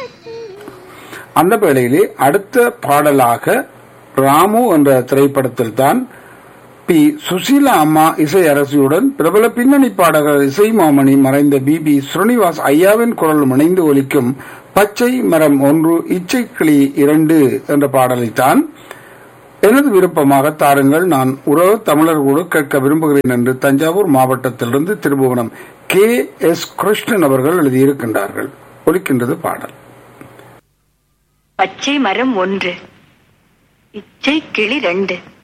அந்த வேளையிலே அடுத்த பாடலாக ராமு என்ற திரைப்படத்தில் தான் பி சுசீலா அம்மா இசை அரசியுடன் பிரபல பின்னணி பாடகர் இசை மாமணி மறைந்த பி பி ஸ்ரீனிவாஸ் ஐயாவின் குரல் இணைந்து ஒலிக்கும் பச்சை மரம் ஒன்று இச்சை கிளி இரண்டு என்ற பாடலைத்தான் எனது விருப்பமாக தாருங்கள் நான் உறவு தமிழர்களோடு கேட்க விரும்புகிறேன் என்று தஞ்சாவூர் மாவட்டத்திலிருந்து திருபுவனம் கே எஸ் கிருஷ்ணன் அவர்கள் எழுதியிருக்கின்றார்கள் ஒலிக்கின்றது பாடல் பச்சை மரம் ஒன்று இச்சை கிளி ரெண்டு